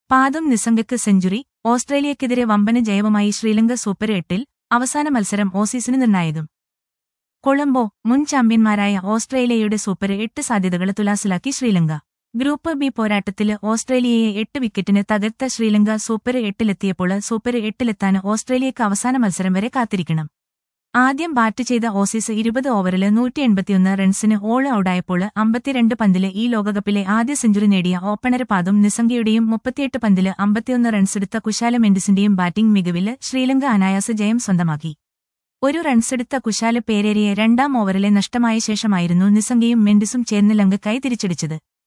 പാദം നിസംഗയ്ക്ക് സെഞ്ചുറി ഓസ്ട്രേലിയക്കെതിരെ വമ്പന ജയവുമായി ശ്രീലങ്ക സൂപ്പർ എട്ടിൽ അവസാന മത്സരം ഓസീസിന് നിർണായകം കൊളംബോ മുൻ ചാമ്പ്യന്മാരായ ഓസ്ട്രേലിയയുടെ സൂപ്പർ എട്ട് സാധ്യതകൾ തുലാസിലാക്കി ശ്രീലങ്ക ഗ്രൂപ്പ് ബി പോരാട്ടത്തില് ഓസ്ട്രേലിയയെ എട്ട് വിക്കറ്റിന് തകർത്ത ശ്രീലങ്ക സൂപ്പർ എട്ടിലെത്തിയപ്പോൾ സൂപ്പർ എട്ടിലെത്താൻ ഓസ്ട്രേലിയക്ക് അവസാന മത്സരം വരെ കാത്തിരിക്കണം ആദ്യം ബാറ്റ് ചെയ്ത ഓസീസ് ഇരുപത് ഓവറില് നൂറ്റി എൺപത്തിയൊന്ന് റൺസിന് ഓൾ ഔട്ടായപ്പോൾ അമ്പത്തിരണ്ട് പന്തില് ഈ ലോകകപ്പിലെ ആദ്യ സെഞ്ചുറി നേടിയ ഓപ്പണർ പാദം നിസംഗയുടെയും മുപ്പത്തിയെട്ട് പന്തില് അമ്പത്തിയൊന്ന് റൺസെടുത്ത കുശാല മെൻഡിസിന്റെയും ബാറ്റിംഗ് മികവില് ശ്രീലങ്ക അനായാസ ജയം സ്വന്തമാക്കി ഒരു റൺസെടുത്ത കുശാല പേരേരിയെ രണ്ടാം ഓവറിലെ നഷ്ടമായ ശേഷമായിരുന്നു നിസംഗയും മെൻഡിസും ചേർന്ന് ലങ്കക്കായി തിരിച്ചടിച്ചത്